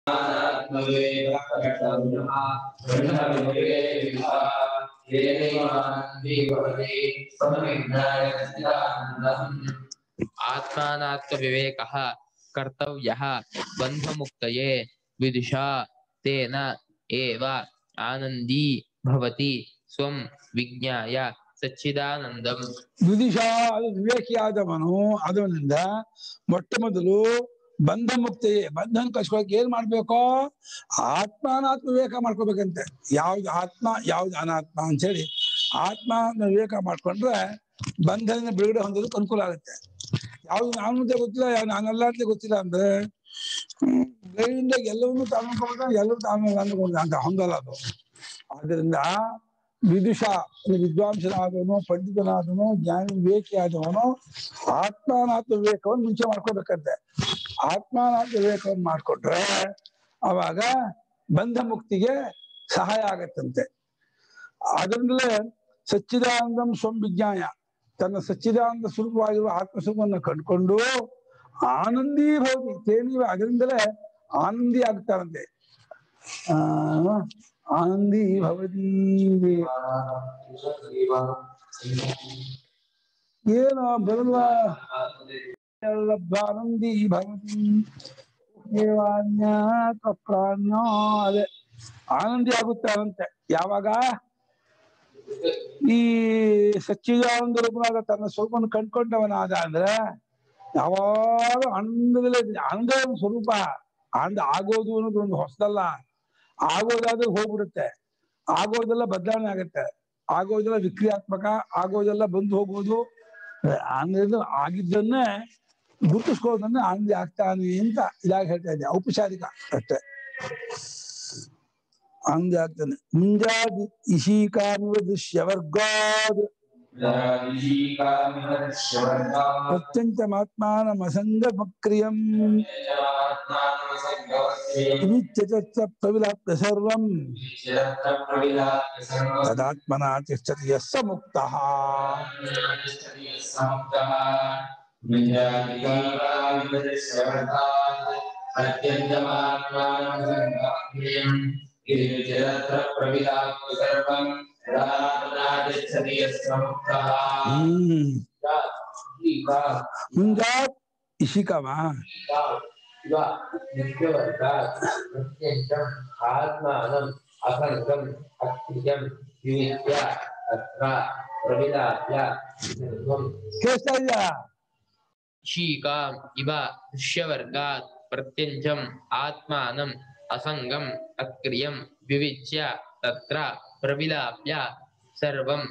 ಆತ್ಮಾನಾತ್ಮ ವಿವೇಕ ಕರ್ತವ್ಯ ಬಂಧಮುಕ್ತಯೇ ವಿದುಷಾ ತೇನ ಏವ ಆನಂದೀ ಭವತಿ ಸ್ವಂ ವಿಜ್ಞಾಯ ಸಚ್ಚಿದಾನಂದಂ ವಿದಿಶಾ ಅದು ವಿವೇಕಿಯಾದವನು ಅದರಿಂದ ಮೊಟ್ಟ ಮೊದಲು ಬಂಧ ಮುಕ್ತಿ ಬಂಧನ ಕಳ್ಸ್ಕೊಳಕ್ ಏನ್ ಮಾಡ್ಬೇಕು ಆತ್ಮಾನಾತ್ಮ ವಿವೇಕ ಮಾಡ್ಕೋಬೇಕಂತೆ ಯಾವ್ದು ಆತ್ಮ ಯಾವ್ದು ಅನಾತ್ಮ ಅಂತ ಹೇಳಿ ಆತ್ಮ ವಿವೇಕ ಮಾಡ್ಕೊಂಡ್ರೆ ಬಂಧನ ಬಿಡುಗಡೆ ಹೊಂದೋದಕ್ಕೆ ಅನುಕೂಲ ಆಗುತ್ತೆ ಯಾವ್ದು ನಾನು ಅಂತ ಗೊತ್ತಿಲ್ಲ ಯಾವ್ದು ನಾನಲ್ಲ ಅಂತ ಗೊತ್ತಿಲ್ಲ ಅಂದ್ರೆ ಹ್ಮ್, ಬೆಳಗಿಂದ ಎಲ್ಲವನ್ನೂ ತಾನು ಅನ್ಕೊಂಡ್ರೆ ಎಲ್ಲರೂ ತಾನು ಅಂದ್ಕೊಂಡ ಅಂತ ಹೊಂದಲ್ಲ ಅದು ಆದ್ರಿಂದ ವಿದುಷ ಅಂದ್ರೆ ವಿದ್ವಾಂಸನಾದವನು ಪಂಡಿತನಾದವನು ಜ್ಞಾನಿ ವಿವೇಕಿಯಾದವನು ಆತ್ಮಾನಾತ್ಮ ವಿವೇಕವನ್ನು ಮುಂಚೆ ಮಾಡ್ಕೋಬೇಕಂತೆ ಆತ್ಮಾನಾತ್ಮ ವಿವೇಕವನ್ನು ಮಾಡ್ಕೊಟ್ರೆ ಅವಾಗ ಬಂಧ ಮುಕ್ತಿಗೆ ಸಹಾಯ ಆಗತ್ತಂತೆ ಅದರಿಂದಲೇ ಸಚ್ಚಿದಾನಂದಂ ಸ್ವಂ ವಿಜ್ಞಾಯ ತನ್ನ ಸಚ್ಚಿದಾನಂದ ಸ್ವರೂಪವಾಗಿರುವ ಆತ್ಮಸ್ವರೂಪವನ್ನು ಕಂಡುಕೊಂಡು ಆನಂದೀ ಭವತಿ ತೇನೀವ ಅದರಿಂದಲೇ ಆನಂದಿ ಆಗ್ತಾರಂತೆ ಆ ಆನಂದಿ ಭವತಿ ಏನು ಬರಲ್ಲ ಆನಂದಿ ಭವತಿ ದೇವಾನ್ಯ ಪ್ರಾಣ್ಯೋ ಅದೇ ಆನಂದಿ ಆಗುತ್ತಾರಂತೆ ಯಾವಾಗ ಈ ಸಚ್ಚಿದಾನಂದ ರೂಪನಾದ ತನ್ನ ಸ್ವರೂಪವನ್ನು ಕಂಡ್ಕೊಂಡವನಾದ ಅಂದ್ರೆ ಯಾವಾಗ ಆನಂದದಲ್ಲೇ ಇದ್ದಾನೆ. ಆನಂದ ಒಂದು ಸ್ವರೂಪ ಆನಂದ ಆಗೋದು ಅನ್ನೋದು ಒಂದು ಹೊಸದಲ್ಲ ಆಗೋದಾದ್ರೆ ಹೋಗ್ಬಿಡುತ್ತೆ ಆಗೋದೆಲ್ಲ ಬದಲಾವಣೆ ಆಗುತ್ತೆ ಆಗೋದೆಲ್ಲ ವಿಕ್ರಿಯಾತ್ಮಕ ಆಗೋದೆಲ್ಲ ಬಂದು ಹೋಗೋದು ಆನಂದ ಆಗಿದ್ದನ್ನೇ ಗುರುತಿಸ್ಕೊಳ್ಳೋದನ್ನ ಆನಂದಿ ಆಗ್ತಾನೆ ಅಂತ ಇದಾಗಿ ಹೇಳ್ತಾ ಇದ್ದೆ ಔಪಚಾರಿಕ ಅಷ್ಟೇ ಆನಂದಿ ಆಗ್ತಾನೆ ಮುಂಜಾದಿ ಇಶೀಕಾಮಿವ ದೃಶ್ಯವರ್ಗಾದ್ ಪ್ರತ್ಯಂತಮಾತ್ಮಾನಮಸಂಗ ಪ್ರಕ್ರಿಯಂ ವಿಚ್ಯಚ ಪ್ರವಿಲಾಪ್ತ ಸರ್ವಂ ತದಾತ್ಮನ ತಿಷ್ಠತಿ ಯಸ್ಸ ಮುಕ್ತಃ ಹ್ಮ್ ಮುಂಜಾತ್ ಇಶಿಕವ ಆತ್ಮಾನಂ ಅಸಂಗಂ ಅಕ್ರಿಯಂ ವಿವಿಧ್ಯ ತತ್ರ ಪ್ರವಿಲಾಪ್ಯ ಸರ್ವಂ ಕೇಳಿಸ್ತಾ ಇದೆಯಾ ಶೀಕಾ ಇವ ದೃಶ್ಯವರ್ಗಾತ್ ಪ್ರತ್ಯಂಜಂ ಆತ್ಮಾನಂ ಅಸಂಗಂ ಅಕ್ರಿಯಂ ವಿವಿಚ್ಯ ತತ್ರ ಪ್ರವಿಲಾಪ್ಯ ಸರ್ವಂ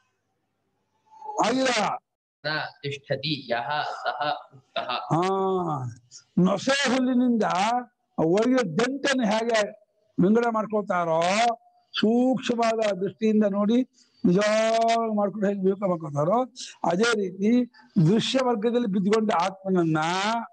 ಆಗಿಲ್ಲ ನ ತಿಷ್ಠತಿ ಯಹ ಸಹ ಮುಕ್ತಃ ಹಾ ನೊಸೆ ಹುಲ್ಲಿನಿಂದ ಒಳಗೆ ದಂಟನ್ನು ಹೇಗೆ ವಿಂಗಡ ಮಾಡ್ಕೊಳ್ತಾರೋ ಸೂಕ್ಷ್ಮವಾದ ದೃಷ್ಟಿಯಿಂದ ನೋಡಿ ನಿಜವಾಗಿ ಮಾಡ್ಕೊಂಡು ಹೇಗೆ ವಿವೇಕ ಮಾಡ್ಕೊತಾರೋ ಅದೇ ರೀತಿ ದೃಶ್ಯ ವರ್ಗದಲ್ಲಿ ಬಿದ್ದುಕೊಂಡ ಆತ್ಮನನ್ನ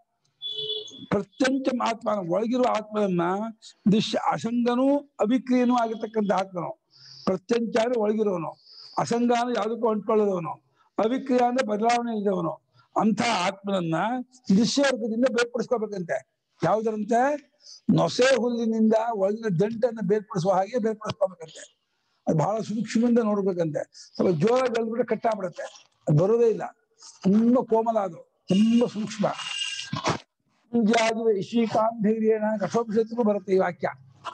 ಪ್ರತ್ಯಂಚ ಆತ್ಮನ ಒಳಗಿರುವ ಆತ್ಮನನ್ನ ದೃಶ್ಯ ಅಸಂಗನೂ ಅಭಿಕ್ರಿಯನೂ ಆಗಿರ್ತಕ್ಕಂಥ ಆತ್ಮನು ಪ್ರತ್ಯಂಚ ಅಂದ್ರೆ ಒಳಗಿರೋನು ಅಸಂಗ ಅಂದ್ರೆ ಯಾವುದಕ್ಕೂ ಅಂಟ್ಕೊಳ್ಳೋದವನು ಅವಿಕ್ರಿಯ ಅಂದ್ರೆ ಬದಲಾವಣೆ ಇದ್ದವನು ಅಂತ ಆತ್ಮನನ್ನ ದೃಶ್ಯ ವರ್ಗದಿಂದ ಬೇರ್ಪಡಿಸ್ಕೋಬೇಕಂತೆ ಯಾವುದರಂತೆ ನೊಸೆ ಹುಲ್ಲಿನಿಂದ ಒಳಗಿನ ದಂಟನ್ನ ಬೇರ್ಪಡಿಸುವ ಹಾಗೆ ಬೇರ್ಪಡಿಸ್ಕೋಬೇಕಂತೆ ಅದು ಬಹಳ ಸೂಕ್ಷ್ಮದಿಂದ ನೋಡ್ಬೇಕಂತೆ ಸ್ವಲ್ಪ ಜೋರ ಬೆಳೆದ್ಬಿಟ್ರೆ ಕಟ್ಟಾಗ್ಬಿಡುತ್ತೆ ಅದು ಬರೋದೇ ಇಲ್ಲ ತುಂಬಾ ಕೋಮಲ ಅದು ತುಂಬಾ ಸೂಕ್ಷ್ಮ ಮುಂಜಾದುವೆ ಇಶೀಕಾಂಧೈರ್ಯನ ಕಠೋಪನಿಷತ್ತಿಗೂ ಬರುತ್ತೆ ಈ ವಾಕ್ಯ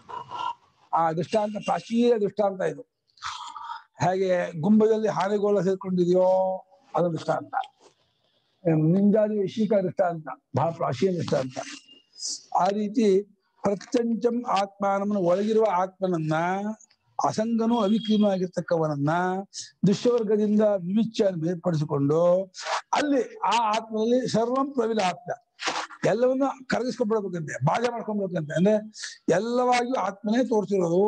ಆ ದೃಷ್ಟಾಂತ ಪ್ರಾಚೀನ ದೃಷ್ಟಾಂತ ಇದು ಹೇಗೆ ಗುಂಬದಲ್ಲಿ ಹಾನೆಗೋಳ ಸೇರ್ಕೊಂಡಿದೆಯೋ ಅದು ದೃಷ್ಟಾಂತ ನಿಂದಾದಿ ವಿಶೀಕ ದೃಷ್ಟಾಂತ ಬಹಳ ಪ್ರಾಚೀನ ದೃಷ್ಟಾಂತ ಆ ರೀತಿ ಪ್ರತ್ಯಂಚಂ ಆತ್ಮಾನಮನ ಒಳಗಿರುವ ಆತ್ಮನನ್ನ ಅಸಂಗನೂ ಅವಿಕ್ರೀನೂ ಆಗಿರ್ತಕ್ಕವನನ್ನ ದುಷ್ಯವರ್ಗದಿಂದ ವಿವಿಚ್ಯ ಬೇರ್ಪಡಿಸಿಕೊಂಡು ಅಲ್ಲಿ ಆ ಆತ್ಮದಲ್ಲಿ ಸರ್ವಂ ಪ್ರವಿಲಾಪ್ತ ಎಲ್ಲವನ್ನ ಕರಗಿಸ್ಕೊಂಡ್ಬಿಡ್ಬೇಕಂತೆ ಬಾಜ ಮಾಡ್ಕೊಂಡ್ಬೇಕಂತೆ ಅಂದ್ರೆ ಎಲ್ಲವಾಗಿಯೂ ಆತ್ಮನೇ ತೋರಿಸಿರೋದು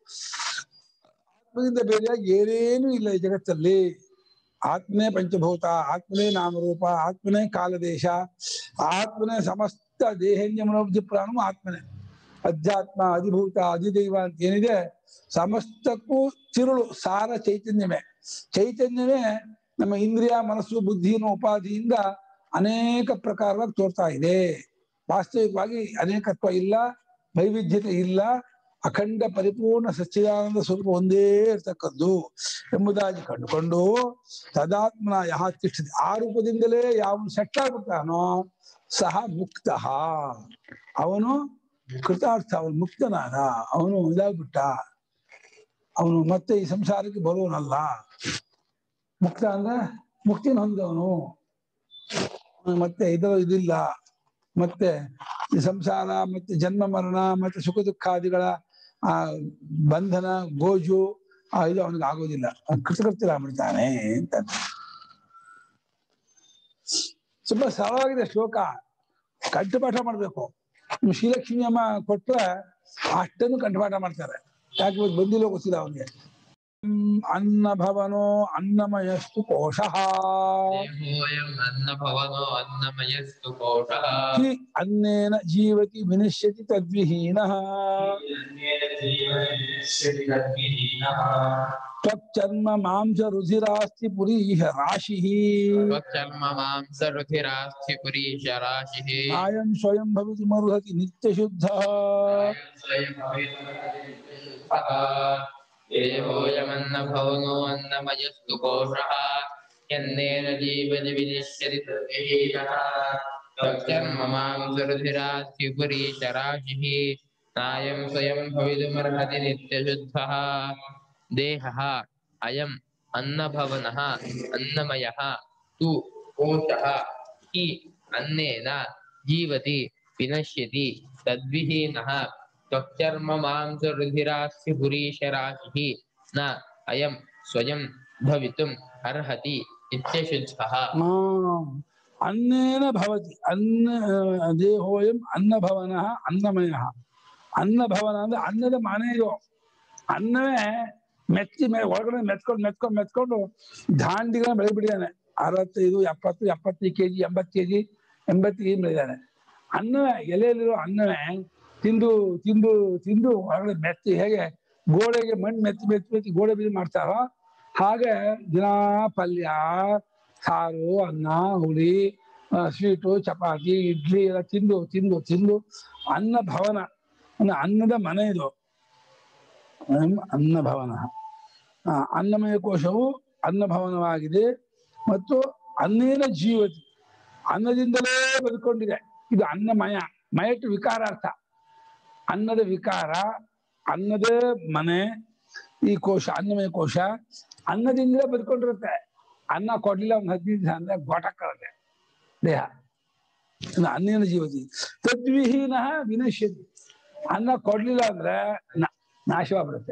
ಆತ್ಮದಿಂದ ಬೇರೆಯಾಗಿ ಏನೇನೂ ಇಲ್ಲ ಈ ಜಗತ್ತಲ್ಲಿ ಆತ್ಮನೇ ಪಂಚಭೂತ ಆತ್ಮನೇ ನಾಮರೂಪ ಆತ್ಮನೇ ಕಾಲದೇಶ ಆತ್ಮನೇ ಸಮಸ್ತ ದೇಹನ್ಯ ಮನೋಬುದ್ಧಿ ಪ್ರಾಣವು ಆತ್ಮನೇ ಅಧ್ಯಾತ್ಮ ಅಧಿಭೂತ ಅಧಿದೈವ ಅಂತ ಏನಿದೆ ಸಮಸ್ತಕ್ಕೂ ತಿರುಳು ಸಾರ ಚೈತನ್ಯವೇ ಚೈತನ್ಯವೇ ನಮ್ಮ ಇಂದ್ರಿಯ ಮನಸ್ಸು ಬುದ್ಧಿ ಅನ್ನೋ ಉಪಾಧಿಯಿಂದ ಅನೇಕ ಪ್ರಕಾರವಾಗಿ ತೋರ್ತಾ ಇದೆ ವಾಸ್ತವಿಕವಾಗಿ ಅನೇಕತ್ವ ಇಲ್ಲ ವೈವಿಧ್ಯತೆ ಇಲ್ಲ ಅಖಂಡ ಪರಿಪೂರ್ಣ ಸಚ್ಚಿದಾನಂದ ಸ್ವರೂಪ ಒಂದೇ ಇರ್ತಕ್ಕದ್ದು ಎಂಬುದಾಗಿ ಕಂಡುಕೊಂಡು ತದಾತ್ಮನ ಯಹ ತಿಷ್ಠತಿ ಆ ರೂಪದಿಂದಲೇ ಯಾವನು ಸೆಟ್ ಆಗ್ಬಿಡ್ತಾನೋ ಸಹ ಮುಕ್ತ ಅವನು ಕೃತಾರ್ಥ ಅವನು ಮುಕ್ತನಾದ ಅವನು ಇದಾಗ್ಬಿಟ್ಟ ಅವನು ಮತ್ತೆ ಈ ಸಂಸಾರಕ್ಕೆ ಬರುವನಲ್ಲ ಮುಕ್ತ ಅಂದ್ರೆ ಮುಕ್ತಿನ ಹೊಂದವನು ಮತ್ತೆ ಇದರ ಇದಿಲ್ಲ ಮತ್ತೆ ಈ ಸಂಸಾರ ಮತ್ತೆ ಜನ್ಮ ಮರಣ ಮತ್ತೆ ಸುಖ ದುಃಖಾದಿಗಳ ಆ ಬಂಧನ ಗೋಜು ಆ ಇದು ಅವನಿಗೆ ಆಗೋದಿಲ್ಲ ಅವ್ನು ಕೃತಕೃತ್ಯರಾಗ್ಬಿಡ್ತಾನೆ ಅಂತ ತುಂಬಾ ಸರಳವಾಗಿದೆ ಶ್ಲೋಕ ಕಂಠಪಾಠ ಮಾಡ್ಬೇಕು ನೀವು ಶ್ರೀಲಕ್ಷ್ಮಿ ಅಮ್ಮ ಕೊಟ್ರೆ ಅಷ್ಟನ್ನು ಕಂಠಪಾಠ ಮಾಡ್ತಾರೆ ಯಾಕೆ ಇವತ್ತು ಬಂದಿಲ್ಲ ಗೊತ್ತಿಲ್ಲ ಅವನಿಗೆ ಅನ್ನ ಭವನೋ ಅನ್ನಮಯಸ್ತು ಕೋಶಃ ದೇಹೋऽयम् अन्नभवनो अन्नमयस्तु कोशः ಹಿ ಅನ್ನೇನ ಜೀವತಿ ವಿನಿಶ್ಯತಿ ತದ್ವಿಹೀನಃ ತ್ವಚ್ಚರ್ಮ ಮಾಂಸ ರುಧಿರಾಸ್ತಿ ಪುರೀಹ ರಾಶಿಃ त्वच्चर्म मांसरुधिरास्थि पुरीशराशिः ಆಯಂ ಸ್ವಯಂ ಭವಿತುಮರ್ಹತಿ ನಿತ್ಯಶುದ್ಧ देहोऽयमन्नभवनो अन्नमयस्तु कोशः यन्नेन जीवति विनिश्यति तद्विहीनः त्वच्चर्म मांसरुधिरास्थि पुरीशराशिः नायं स्वयं भवितुमर्हति नित्यशुद्धः देहः अयम् अन्नभवनः अन्नमयः तु कोशः हि अन्नेन जीवति विनश्यति तद्विहीनः त्वक्चर्म मांसरुधिरास्य पुरीशराशिः न अयं स्वयं भवितुम् अर्हति नित्यशुद्धः ಆ, ಅನ್ನೇನ ಭವತಿ ಅನ್ನ ದೇಹೋಯಂ ಅನ್ನಭವನ ಅನ್ನಮಯ ಅನ್ನಭವನ ಅಂದ್ರೆ ಅನ್ನದ ಮನೆ ಇದು ಅನ್ನವೇ ಮೆಚ್ಚಿ ಮೇ ಒಳಗಡೆ ಮೆತ್ಕೊಂಡು ಮೆತ್ಕೊಂಡು ಮೆತ್ಕೊಂಡು ದಾಂಡಿಗಳ ಬೆಳೆದ್ಬಿಟ್ಟಿದ್ದಾನೆ ಅರವತ್ತೈದು ಎಪ್ಪತ್ತು ಎಪ್ಪತ್ತೈದು ಕೆಜಿ ಎಂಬತ್ತು ಕೆಜಿ ಎಂಬತ್ತು ಕೆಜಿ ಬೆಳೆದಿದ್ದಾನೆ ಅನ್ನವೇ ಎಲೆಯಲ್ಲಿರೋ ಅನ್ನವೇ ತಿಂದು ತಿಂದು ತಿಂದು ಹೊರಗಡೆ ಮೆತ್ತಿ ಹೇಗೆ ಗೋಡೆಗೆ ಮಣ್ಣು ಮೆತ್ತಿ ಮೆತ್ತಿ ಮೆತ್ತಿ ಗೋಡೆ ಬಿದ್ದು ಮಾಡ್ತಾರೋ ಹಾಗೆ ದಿನಾ ಪಲ್ಯ ಸಾರು ಅನ್ನ ಹುಳಿ ಸ್ವೀಟು ಚಪಾತಿ ಇಡ್ಲಿ ಎಲ್ಲ ತಿಂದು ತಿಂದು ತಿಂದು ಅನ್ನ ಭವನ ಅಂದ್ರೆ ಅನ್ನದ ಮನೆ ಇದು ಅಹಂ ಅನ್ನ ಭವನ ಆ, ಅನ್ನಮಯ ಕೋಶವು ಅನ್ನ ಭವನವಾಗಿದೆ ಮತ್ತು ಅನ್ನೇನ ಜೀವತಿ ಅನ್ನದಿಂದಲೇ ಬದುಕೊಂಡಿದೆ ಇದು ಅನ್ನಮಯ ಮಯಟ್ಟು ವಿಕಾರಾರ್ಥ ಅನ್ನದ ವಿಕಾರ ಅನ್ನದ ಮನೆ ಈ ಕೋಶ ಅನ್ನಮಯ ಕೋಶ ಅನ್ನದಿಂದಲೇ ಬದುಕೊಂಡಿರುತ್ತೆ ಅನ್ನ ಕೊಡ್ಲಿಲ್ಲ ಒಂದು ಹದಿನೈದು ದಿವಸ ಅಂದ್ರೆ ಗೋಟಕ್ಕರುತ್ತೆ ದೇಹ ಇನ್ನು ಅನ್ನೇನ ಜೀವತಿ ತದ್ವಿಹೀನ ವಿನಶ್ಯತಿ ಅನ್ನ ಕೊಡ್ಲಿಲ್ಲ ಅಂದ್ರೆ ನ- ನಾಶವಾಗ್ಬಿಡುತ್ತೆ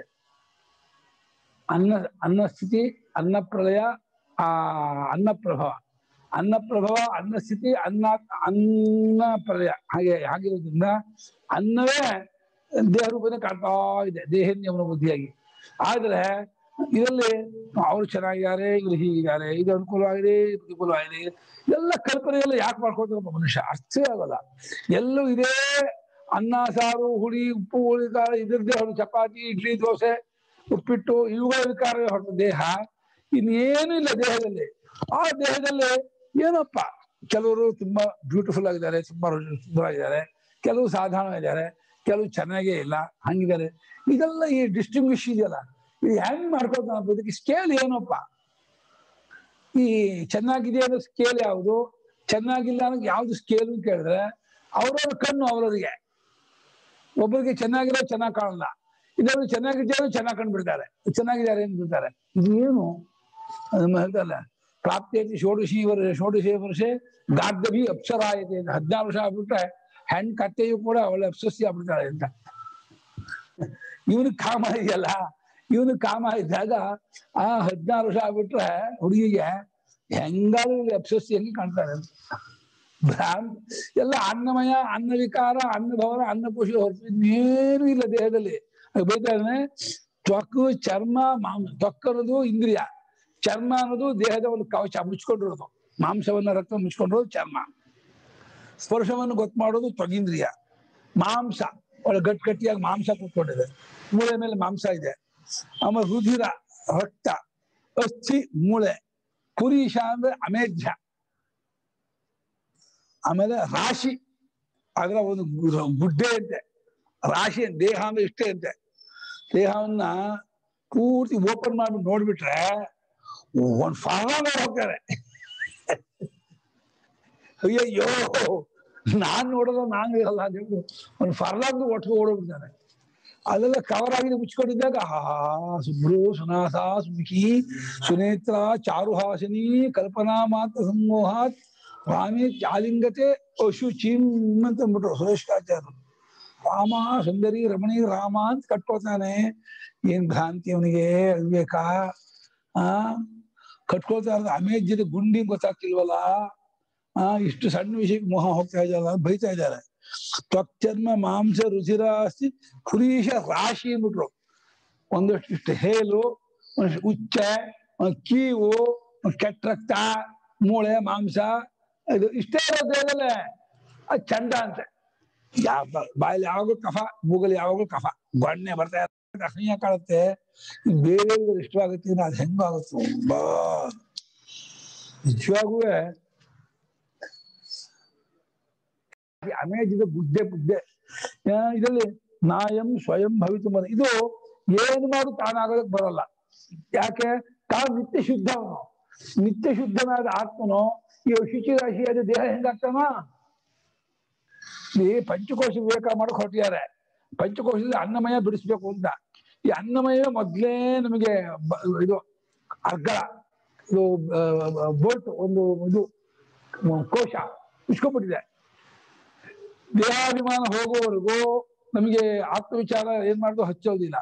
ಅನ್ನ ಅನ್ನ ಸ್ಥಿತಿ ಅನ್ನ ಪ್ರಳಯ ಆ ಅನ್ನ ಪ್ರಭವ ಅನ್ನ ಪ್ರಭವ ಅನ್ನ ಸ್ಥಿತಿ ಅನ್ನ ಅನ್ನ ಪ್ರಳಯ ಹಾಗೆ ಹಾಗಿರೋದ್ರಿಂದ ಅನ್ನವೇ ದೇಹ ರೂಪನೇ ಕಾಣ್ತಾ ಇದೆ ದೇಹನ್ಯವನ ಬುದ್ಧಿಯಾಗಿ ಆದ್ರೆ ಇದರಲ್ಲಿ ಅವ್ರು ಚೆನ್ನಾಗಿದ್ದಾರೆ ಇವ್ರು ಹೀಗಿದ್ದಾರೆ ಇದು ಅನುಕೂಲವಾಗಿದೆ ಇದು ಪ್ರತಿಕೂಲವಾಗಿದೆ ಎಲ್ಲ ಕಲ್ಪನೆ ಎಲ್ಲ ಯಾಕೆ ಮಾಡ್ಕೊಳ್ತಾರಪ್ಪ ಮನುಷ್ಯ ಅರ್ಥವೇ ಆಗಲ್ಲ ಎಲ್ಲೂ ಇದೇ ಅನ್ನ ಸಾರು ಹುಳಿ ಉಪ್ಪು ಹುಳಿ ಖಾರ ಇದ್ರದ್ದೇ ಹೊರತು ಚಪಾತಿ ಇಡ್ಲಿ ದೋಸೆ ಉಪ್ಪಿಟ್ಟು ಇವುಗಳ ವಿಕಾರ ಹೊರತು ದೇಹ ಇನ್ನೇನು ಇಲ್ಲ ದೇಹದಲ್ಲಿ ಆ ದೇಹದಲ್ಲಿ ಏನಪ್ಪ ಕೆಲವರು ತುಂಬಾ ಬ್ಯೂಟಿಫುಲ್ ಆಗಿದ್ದಾರೆ ತುಂಬಾ ಸುಂದರವಾಗಿದ್ದಾರೆ ಕೆಲವು ಸಾಧಾರಣ ಇದ್ದಾರೆ ಕೆಲವು ಚೆನ್ನಾಗೇ ಇಲ್ಲ ಹಂಗಿದ್ದಾರೆ ಇದೆಲ್ಲ ಈ ಡಿಸ್ಟಿಂಗ್ವಿಶ್ ಇದೆಯಲ್ಲ ಇದು ಹೆಂಗ್ ಮಾಡ್ಕೊಳ್ತಾನ ಇದಕ್ಕೆ ಸ್ಕೇಲ್ ಏನಪ್ಪ ಈ ಚೆನ್ನಾಗಿದೆ ಅನ್ನೋ ಸ್ಕೇಲ್ ಯಾವುದು ಚೆನ್ನಾಗಿಲ್ಲ ಅನ್ನೋದು ಯಾವ್ದು ಸ್ಕೇಲ್ ಕೇಳಿದ್ರೆ ಅವ್ರವ್ರ ಕಣ್ಣು ಅವ್ರವ್ರಿಗೆ ಒಬ್ಬರಿಗೆ ಚೆನ್ನಾಗಿರೋ ಚೆನ್ನಾಗಿ ಕಾಣಲ್ಲ ಇನ್ನೊಬ್ರು ಚೆನ್ನಾಗಿದ್ದಾರೆ ಚೆನ್ನಾಗಿ ಕಂಡ್ಬಿಡ್ತಾರೆ ಚೆನ್ನಾಗಿದ್ದಾರೆ ಅಂದ್ಬಿಡ್ತಾರೆ ಇದು ಏನು ನಮ್ಮ ಹೇಳ್ತಲ್ಲ ಪ್ರಾಪ್ತಿಯತಿ ಷೋಡಶಿ ವರ್ಷ ಷೋಡಶಿ ವರ್ಷ ಗಾರ್ಧವಿ ಅಪ್ಸರಾಯತೆ ಅಂತ ಹದಿನಾರು ವರ್ಷ ಆಗ್ಬಿಟ್ರೆ ಹೆಣ್ ಕತ್ತೆಯು ಕೂಡ ಒಳ್ಳೆ ಅಪ್ಸಸ್ಸಿ ಆಗ್ಬಿಡ್ತಾಳೆ ಅಂತ ಇವನು ಕಾಮ ಇದೆಯಲ್ಲ ಇವನು ಕಾಮ ಇದ್ದಾಗ ಆ ಹದಿನಾರು ವರ್ಷ ಆಗ್ಬಿಟ್ರೆ ಹುಡುಗಿಗೆ ಹೆಂಗಾದ್ರೂ ಅಪ್ಸಸ್ಸಿಯಾಗಿ ಕಾಣ್ತಾರೆ ಅಂತ ಭ್ರಾಂತ್ ಎಲ್ಲ ಅನ್ನಮಯ ಅನ್ನ ವಿಕಾರ ಅನ್ನ ಭವನ ಅನ್ನಕೋಶ ಹೊರತು ಇನ್ನೇನು ಇಲ್ಲ ದೇಹದಲ್ಲಿ ಬೈತಾ ಇದ್ದಾನೆ ತ್ವಕ್ಕು ಚರ್ಮ ಮಾಂಸ ತ್ವಕ್ ಅನ್ನೋದು ಇಂದ್ರಿಯ ಚರ್ಮ ಅನ್ನೋದು ದೇಹದ ಒಂದು ಕವಚ ಮುಚ್ಕೊಂಡಿರೋದು ಮಾಂಸವನ್ನ ರಕ್ತ ಮುಚ್ಕೊಂಡಿರೋದು ಚರ್ಮ ಸ್ಪರ್ಶವನ್ನು ಗೊತ್ತು ಮಾಡೋದು ತ್ವಗೀಂದ್ರಿಯ ಮಾಂಸ ಒಳ್ಳೆ ಗಟ್ಟಿ ಗಟ್ಟಿಯಾಗಿ ಮಾಂಸ ಕೂತ್ಕೊಂಡಿದೆ ಮೂಳೆ ಮೇಲೆ ಮಾಂಸ ಇದೆ ಆಮೇಲೆ ರುಧಿರ ರಕ್ತ ಅಸ್ಥಿ ಮೂಳೆ ಪುರೀಶ ಅಂದ್ರೆ ಅಮೇಧ್ಯ ಆಮೇಲೆ ರಾಶಿ ಅದರ ಒಂದು ಗು- ಗುಡ್ಡೆ ಅಂತೆ ರಾಶಿ ದೇಹ ಅಂದ್ರೆ ಇಷ್ಟೇ ಅಂತೆ ದೇಹವನ್ನ ಪೂರ್ತಿ ಓಪನ್ ಮಾಡ್ಬಿಟ್ಟು ನೋಡ್ಬಿಟ್ರೆ ಒಂದ್ ಫಾರ್ಮ ಹೋಗ್ತಾರೆ ಅಯ್ಯಯ್ಯೋ ನಾನ್ ನೋಡೋದು ನಾನ್ ಇರಲ್ಲ ಅಂತ ಹೇಳಿ ಒಂದು ಫರ್ಲಾಂಗ್ ಒಟ್ಟಿಗೆ ಓಡೋಗ್ಬಿಡ್ತಾನೆ ಅದೆಲ್ಲ ಕವರ್ ಆಗಿದೆ ಮುಚ್ಕೊಂಡಿದ್ದಾಗ ಆ ಸುಬ್ರು ಸುನಾಸ ಸುಮುಖಿ ಸುನೇತ್ರ ಚಾರುಹಾಸಿನಿ ಕಲ್ಪನಾ ಮಾತ್ರ ಸಮೂಹಾತ್ ರಾಮಿ ಚಾಲಿಂಗತೆ ಅಶುಚಿಂ ಅಂತ ಅಂದ್ಬಿಟ್ರು ಸುರೇಶ್ ಆಚಾರ್ಯರು ರಾಮ ಸುಂದರಿ ರಮಣಿ ರಾಮ ಅಂತ ಕಟ್ಕೋತಾನೆ ಏನ್ ಭ್ರಾಂತಿ ಅವನಿಗೆ ಅಲ್ಬೇಕಾ ಆ ಕಟ್ಕೊಳ್ತಾ ಇರೋದು ಅಮೇಜ್ಯದ ಗುಂಡಿ ಗೊತ್ತಾಗ್ತಿಲ್ವಲ್ಲ ಆ ಇಷ್ಟು ಸಣ್ಣ ವಿಷಯಕ್ಕೆ ಮೋಹ ಹೋಗ್ತಾ ಇದ್ದಲ್ಲ ಅಂತ ಬೈತಾ ಇದ್ದಾರೆ ತ್ವಕ್ಚರ್ಮ ಮಾಂಸ ರುಚಿರ ಅಸ್ತಿ ಹುರೀಶ ರಾಶಿ ಅಂದ್ಬಿಟ್ರು ಒಂದಷ್ಟು ಇಷ್ಟು ಹೇಲು ಒಂದಷ್ಟು ಉಚ್ಚ ಒಂದ್ ಕೀವು ಒಂದ್ ಕೆಟ್ಟ ರಕ್ತ ಮೂಳೆ ಮಾಂಸ ಇದು ಇಷ್ಟೇ ಇರೋ ದೇಹದಲ್ಲೇ ಅದು ಚಂಡ ಅಂತೆ ಯಾವ ಬಾಯಲ್ಲಿ ಯಾವಾಗಲೂ ಕಫ ಮೂಗಲ್ಲಿ ಯಾವಾಗಲೂ ಕಫ ಗೊಣ್ಣೆ ಬರ್ತಾ ಇರುತ್ತೆ ಅಸಹ್ಯ ಕಾಣುತ್ತೆ ಇದ್ ಬೇರೆ ಇಷ್ಟವಾಗುತ್ತೆ ಅಂದ್ರೆ ಅದು ಹೆಂಗಾಗುತ್ತೆ ಬಾ ನಿಜವಾಗೂ ಅಮೇಜಿದ ಬುದ್ಧೆ ಬುದ್ಧೆ ಆ, ಇದರಲ್ಲಿ ನಾಯಂ ಸ್ವಯಂ ಭವಿತು ಮನ ಇದು ಏನು ಮಾಡು ತಾನಾಗೋದಕ್ಕೆ ಬರಲ್ಲ ಯಾಕೆ ತಾನು ನಿತ್ಯ ಶುದ್ಧ ಅವನು ನಿತ್ಯ ಶುದ್ಧನಾದ ಆತ್ಮನು ಈ ಶುಚಿ ರಾಶಿಯಾದ ದೇಹ ಹೆಂಗಾಗ್ತಾನ ಈ ಪಂಚಕೋಶ ವಿವೇಕ ಮಾಡಕ್ ಹೊರಟಿದ್ದಾರೆ ಪಂಚಕೋಶದಲ್ಲಿ ಅನ್ನಮಯ ಬಿಡಿಸ್ಬೇಕು ಅಂತ ಈ ಅನ್ನಮಯ ಮೊದ್ಲೇ ನಮಗೆ ಬ- ಇದು ಅರ್ಗಳ ಇದು ಬೋಲ್ಟ್ ಒಂದು ಇದು ಮ್, ಕೋಶ ಮುಚ್ಕೊಂಡ್ಬಿಟ್ಟಿದೆ ದೇಹಾಭಿಮಾನ ಹೋಗುವವರೆಗೂ ನಮಗೆ ಆತ್ಮವಿಚಾರ ಏನ್ ಮಾಡೋದು ಹಚ್ಚೋದಿಲ್ಲ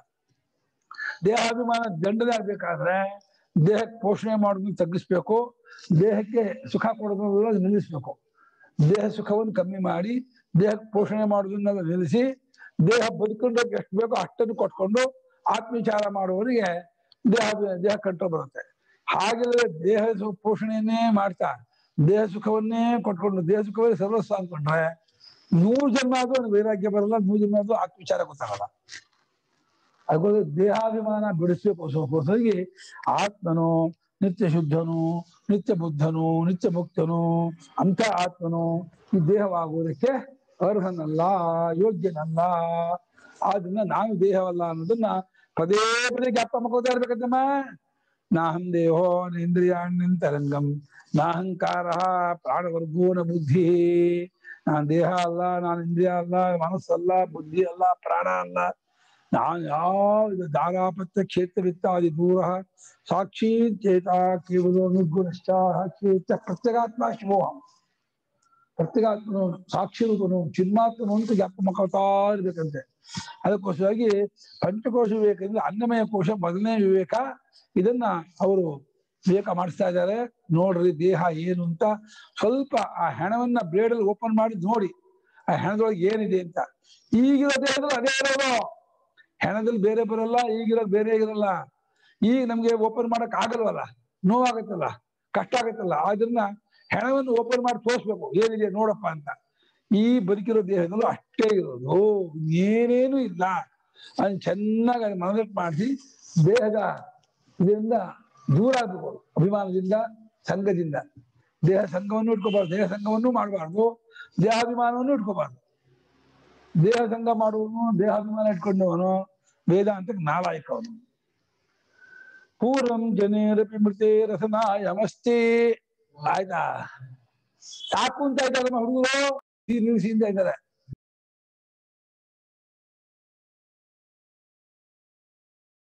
ದೇಹಾಭಿಮಾನ ದಂಡನೆ ಆಗ್ಬೇಕಾದ್ರೆ ದೇಹಕ್ಕೆ ಪೋಷಣೆ ಮಾಡೋದನ್ನ ತಗ್ಗಿಸ್ಬೇಕು ದೇಹಕ್ಕೆ ಸುಖ ಕೊಡೋದನ್ನ ನಿಲ್ಲಿಸ್ಬೇಕು ದೇಹ ಸುಖವನ್ನು ಕಮ್ಮಿ ಮಾಡಿ ದೇಹಕ್ಕೆ ಪೋಷಣೆ ಮಾಡೋದನ್ನೆಲ್ಲ ನಿಲ್ಲಿಸಿ ದೇಹ ಬದುಕೊಂಡೋಗಿ ಎಷ್ಟು ಬೇಕೋ ಅಷ್ಟನ್ನು ಕೊಟ್ಕೊಂಡು ಆತ್ಮವಿಚಾರ ಮಾಡುವವರಿಗೆ ದೇಹ ದೇಹ ಕಂಟ್ರೋಲ್ ಬರುತ್ತೆ ಹಾಗಿಲ್ಲದೆ ದೇಹ ಸು- ಪೋಷಣೆಯನ್ನೇ ಮಾಡ್ತಾ ದೇಹ ಸುಖವನ್ನೇ ಕೊಟ್ಕೊಂಡು ದೇಹ ಸುಖವೇ ಸರ್ವಸ್ವ ಅನ್ಕೊಂಡ್ರೆ ನೂರು ಜನ್ಮ ಆದ್ರೂ ಅವ್ನಿಗೆ ವೈರಾಗ್ಯ ಬರಲ್ಲ ನೂರು ಜನ್ಮ ಆದ್ರೂ ಆತ್ಮವಿಚಾರ ಗೊತ್ತಾಗಲ್ಲ ಅದಕ್ಕೋಸ್ಕರ ದೇಹಾಭಿಮಾನ ಬಿಡಿಸ್ಬೇಕು ಸ್ವಲ್ಪವಾಗಿ ಆತ್ಮನು ನಿತ್ಯ ಶುದ್ಧನು ನಿತ್ಯ ಬುದ್ಧನು ನಿತ್ಯ ಮುಕ್ತನು ಅಂತ ಆತ್ಮನು ಈ ದೇಹವಾಗುವುದಕ್ಕೆ ಅರ್ಹನಲ್ಲ ಯೋಗ್ಯನಲ್ಲ ಆದ್ರಿಂದ ನಾನು ದೇಹವಲ್ಲ ಅನ್ನೋದನ್ನ ಪದೇ ಪದೇ ಜ್ಞಾಪ ಮಾಡ್ಕೋತಾ ಇರ್ಬೇಕಂತಮ್ಮ ನಾಹಂ ದೇಹೋ ಇಂದ್ರಿಯಾಣ್ಯಂತರಂಗಂ ನಾಹಂಕಾರ ಪ್ರಾಣವರ್ಗೋ ನ ಬುದ್ಧಿ ನಾನ್ ದೇಹ ಅಲ್ಲ ನಾನು ಇಂದ್ರಿಯ ಅಲ್ಲ ಮನಸ್ಸಲ್ಲ ಬುದ್ಧಿ ಅಲ್ಲ ಪ್ರಾಣ ಅಲ್ಲ ನಾನು ಯಾವ ಇದು ದಾರಾಪತ್ಯ ಕ್ಷೇತ್ರವಿತ್ತಾದಿ ದೂರ ಸಾಕ್ಷಿ ಚೇತ ಕೇವಲ ನಿರ್ಗುಣಶ್ಚ ಚೇತ ಪ್ರತ್ಯಗಾತ್ಮ ಶಿವೋಹಂ ಪ್ರತ್ಯಗಾತ್ಮನು ಸಾಕ್ಷಿ ರೂಪನು ಚಿನ್ಮಾತ್ಮನು ಅಂತ ಜ್ಞಾಪ ಮಾಡ್ಕೊಳ್ತಾ ಇರ್ಬೇಕಂತೆ ಅದಕ್ಕೋಸ್ಕರವಾಗಿ ಪಂಚಕೋಶ ವಿವೇಕ ಅಂದ್ರೆ ಅನ್ನಮಯ ಕೋಶ ಮೊದಲನೇ ವಿವೇಕ ಇದನ್ನ ಅವರು ವಿವೇಕ ಮಾಡಿಸ್ತಾ ಇದ್ದಾರೆ ನೋಡ್ರಿ ದೇಹ ಏನು ಅಂತ ಸ್ವಲ್ಪ ಆ ಹೆಣವನ್ನ ಬ್ಲೇಡಲ್ಲಿ ಓಪನ್ ಮಾಡಿ ನೋಡಿ ಆ ಹೆಣದೊಳಗೆ ಏನಿದೆ ಅಂತ ಈಗಿರೋ ದೇಹದಲ್ಲಿ ಅದೇ ಇರೋದು ಹೆಣದಲ್ಲಿ ಬೇರೆ ಬರಲ್ಲ ಈಗಿರೋದು ಬೇರೆ ಇರಲ್ಲ ಈಗ ನಮ್ಗೆ ಓಪನ್ ಮಾಡಕ್ ಆಗಲ್ವಲ್ಲ ನೋವಾಗತ್ತಲ್ಲ ಕಷ್ಟ ಆಗತ್ತಲ್ಲ ಆದ್ರಿಂದ ಹೆಣವನ್ನು ಓಪನ್ ಮಾಡಿ ತೋರಿಸ್ಬೇಕು ಏನಿದೆ ನೋಡಪ್ಪ ಅಂತ ಈ ಬದುಕಿರೋ ದೇಹದಲ್ಲೂ ಅಷ್ಟೇ ಇರೋದು ಏನೇನು ಇಲ್ಲ ಅದನ್ನ ಚೆನ್ನಾಗಿ ಅದನ್ನ ಮನದಟ್ಟು ಮಾಡಿಸಿ ದೇಹದ ಇದರಿಂದ ದೂರ ಆಗ್ಬೇಕು ಅಭಿಮಾನದಿಂದ ಸಂಘದಿಂದ ದೇಹ ಸಂಘವನ್ನು ಇಟ್ಕೋಬಾರ್ದು ದೇಹ ಸಂಘವನ್ನು ಮಾಡಬಾರ್ದು ದೇಹಾಭಿಮಾನವನ್ನು ಇಟ್ಕೋಬಾರ್ದು ದೇಹ ಸಂಘ ಮಾಡುವವನು ದೇಹಾಭಿಮಾನ ಇಟ್ಕೊಂಡವನು ವೇದಾಂತಕ್ಕೆ ನಾಲಾಯಕ ಅವನು ಪೂರ್ವಂ ಜನೇರಪಿ ಮೃತೆ ರಸನಾಯಮಸ್ತಿ ಆಯ್ತಾ ಸಾಕು ಅಂತ ಇದ್ದಾರೆ ಹುಡುಗರು ನಿಲ್ಲಿಸಿ ಅಂತ ಇದ್ದಾರೆ